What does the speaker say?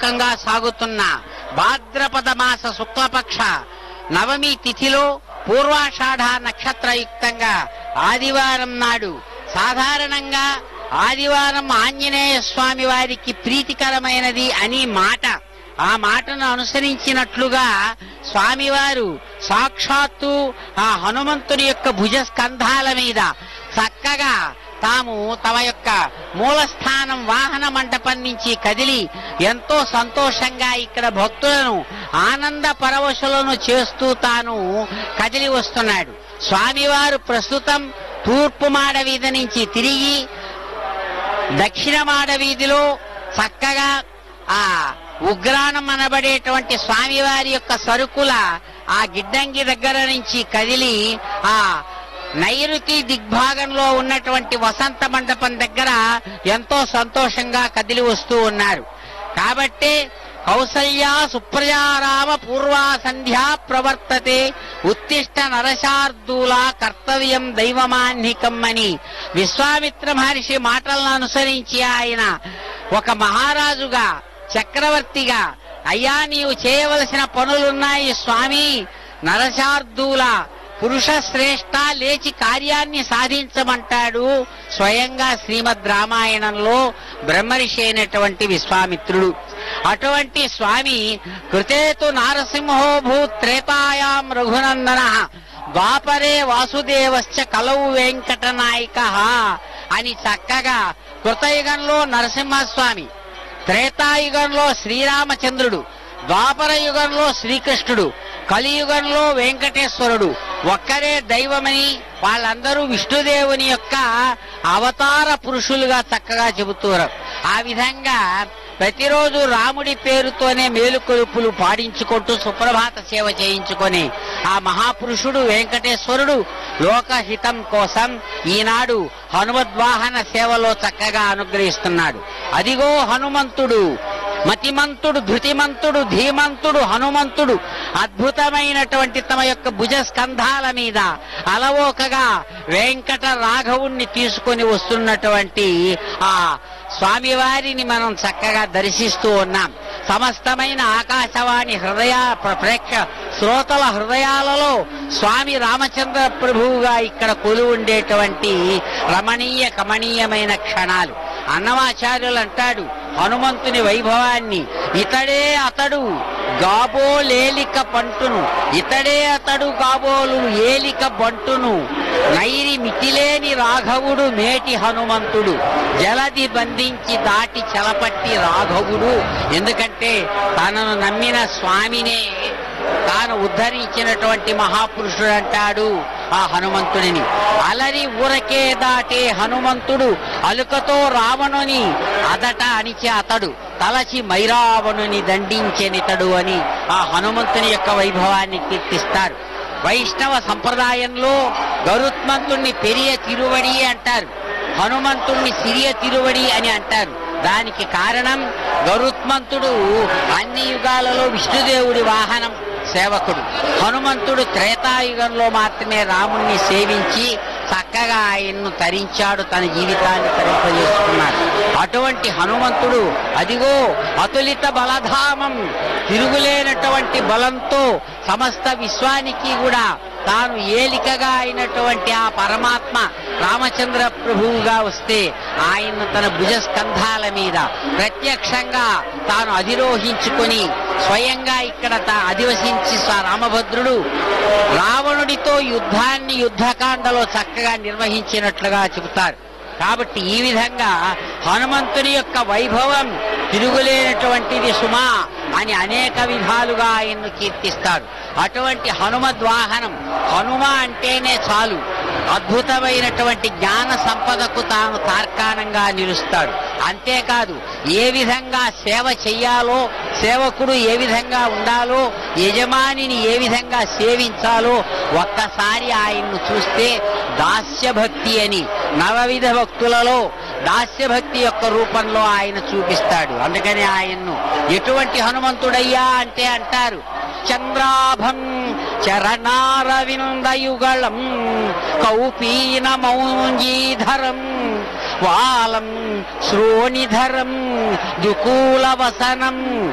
వైభవోపేతంగా సాగుతున్న భాద్రపద మాస శుక్లపక్ష నవమి తిథిలో పూర్వాషాఢ నక్షత్రయుక్తంగా ఆదివారం నాడు సాధారణంగా ఆదివారం ఆంజనేయ స్వామి వారికి ప్రీతికరమైనది అని మాట ఆ మాటను అనుసరించినట్లుగా స్వామివారు సాక్షాత్తు ఆ హనుమంతుని యొక్క భుజ స్కంధాల మీద చక్కగా తాము తమ యొక్క మూలస్థానం వాహన మండపం నుంచి కదిలి ఎంతో సంతోషంగా ఇక్కడ భక్తులను ఆనంద పరవశులను చేస్తూ తాను కదిలి వస్తున్నాడు స్వామివారు ప్రస్తుతం తూర్పు మాడ వీధి నుంచి తిరిగి దక్షిణ మాడ వీధిలో చక్కగా ఆ ఉగ్రాణం అనబడేటువంటి స్వామివారి యొక్క సరుకుల ఆ గిడ్డంగి దగ్గర నుంచి కదిలి ఆ నైరుతి దిగ్భాగంలో ఉన్నటువంటి వసంత మండపం దగ్గర ఎంతో సంతోషంగా కదిలి వస్తూ ఉన్నారు కాబట్టే కౌసల్య సుప్రజారామ పూర్వా సంధ్యా ప్రవర్తతే ఉత్తిష్ట నరశార్దూల కర్తవ్యం దైవమాన్నికం అని విశ్వామిత్ర మహర్షి మాటలను అనుసరించి ఆయన ఒక మహారాజుగా చక్రవర్తిగా అయ్యా నీవు చేయవలసిన పనులున్నాయి స్వామి నరశార్దూల పురుష శ్రేష్ట లేచి కార్యాన్ని సాధించమంటాడు స్వయంగా శ్రీమద్ రామాయణంలో బ్రహ్మర్షి అయినటువంటి విశ్వామిత్రుడు అటువంటి స్వామి కృతేతు నారసింహో భూత్రేతాయాం రఘునందన ద్వాపరే వాసుదేవశ్చ కలవు వెంకటనాయక అని చక్కగా కృతయుగంలో నరసింహస్వామి త్రేతాయుగంలో శ్రీరామచంద్రుడు ద్వాపర యుగంలో శ్రీకృష్ణుడు కలియుగంలో వెంకటేశ్వరుడు ఒక్కరే దైవమని వాళ్ళందరూ విష్ణుదేవుని యొక్క అవతార పురుషులుగా చక్కగా చెబుతున్నారు ఆ విధంగా ప్రతిరోజు రాముడి పేరుతోనే మేలుకొలుపులు పాడించుకుంటూ సుప్రభాత సేవ చేయించుకొని ఆ మహాపురుషుడు వెంకటేశ్వరుడు లోకహితం కోసం ఈనాడు హనుమద్వాహన సేవలో చక్కగా అనుగ్రహిస్తున్నాడు అదిగో హనుమంతుడు మతిమంతుడు ధృతిమంతుడు ధీమంతుడు హనుమంతుడు అద్భుతమైనటువంటి తమ యొక్క భుజ స్కంధాల మీద అలవోకగా వెంకట రాఘవుణ్ణి తీసుకొని వస్తున్నటువంటి ఆ స్వామివారిని మనం చక్కగా దర్శిస్తూ ఉన్నాం సమస్తమైన ఆకాశవాణి హృదయ ప్ర- ప్రేక్ష శ్రోతల హృదయాలలో స్వామి రామచంద్ర ప్రభువుగా ఇక్కడ కొలు ఉండేటువంటి రమణీయ కమనీయమైన క్షణాలు అన్నమాచార్యులు అంటాడు హనుమంతుని వైభవాన్ని ఇతడే అతడు గాబోలేలిక పంటును ఇతడే అతడు కాబోలు ఏలిక బంటును నైరి మితిలేని రాఘవుడు మేటి హనుమంతుడు జలది బంధించి దాటి చెలపట్టి రాఘవుడు ఎందుకంటే తనను నమ్మిన స్వామినే తాను ఉద్ధరించినటువంటి మహాపురుషుడు అంటాడు ఆ హనుమంతుడిని అలరి ఊరకే దాటే హనుమంతుడు అలుకతో రావణుని అదట అనిచే అతడు తలచి మైరావణుని దండించెనితడు అని ఆ హనుమంతుని యొక్క వైభవాన్ని కీర్తిస్తారు వైష్ణవ సంప్రదాయంలో గరుత్మంతుణ్ణి పెరియ తిరువడి అంటారు హనుమంతుణ్ణి సిరియ తిరువడి అని అంటారు దానికి కారణం గరుత్మంతుడు అన్ని యుగాలలో విష్ణుదేవుడి వాహనం సేవకుడు హనుమంతుడు త్రేతాయుగంలో మాత్రమే రాముణ్ణి సేవించి చక్కగా ఆయన్ను తరించాడు తన జీవితాన్ని తరింపజేసుకున్నాడు అటువంటి హనుమంతుడు అదిగో అతులిత బలధామం తిరుగులేనటువంటి బలంతో సమస్త విశ్వానికి కూడా తాను ఏలికగా అయినటువంటి ఆ పరమాత్మ రామచంద్ర ప్రభువుగా వస్తే ఆయన తన భుజ స్కంధాల మీద ప్రత్యక్షంగా తాను అధిరోహించుకొని స్వయంగా ఇక్కడ తా అధివసించి స్వ రామభద్రుడు రావణుడితో యుద్ధాన్ని యుద్ధకాండలో చక్కగా నిర్వహించినట్లుగా చెబుతారు కాబట్టి ఈ విధంగా హనుమంతుని యొక్క వైభవం తిరుగులేనటువంటిది సుమా అని అనేక విధాలుగా ఆయన్ను కీర్తిస్తాడు అటువంటి హనుమద్వాహనం హనుమ అంటేనే చాలు అద్భుతమైనటువంటి జ్ఞాన సంపదకు తాను తార్కాణంగా నిలుస్తాడు అంతేకాదు ఏ విధంగా సేవ చెయ్యాలో సేవకుడు ఏ విధంగా ఉండాలో యజమానిని ఏ విధంగా సేవించాలో ఒక్కసారి ఆయన్ను చూస్తే దాస్యభక్తి అని నవవిధ భక్తులలో దాస్యభక్తి యొక్క రూపంలో ఆయన చూపిస్తాడు అందుకని ఆయన్ను ఎటువంటి హనుమంతుడయ్యా అంటే అంటారు చంద్రాభం చరణారవిందయుగళం కౌపీన మౌంజీధరం వాలం శ్రోణిధరం దుకూలవసనం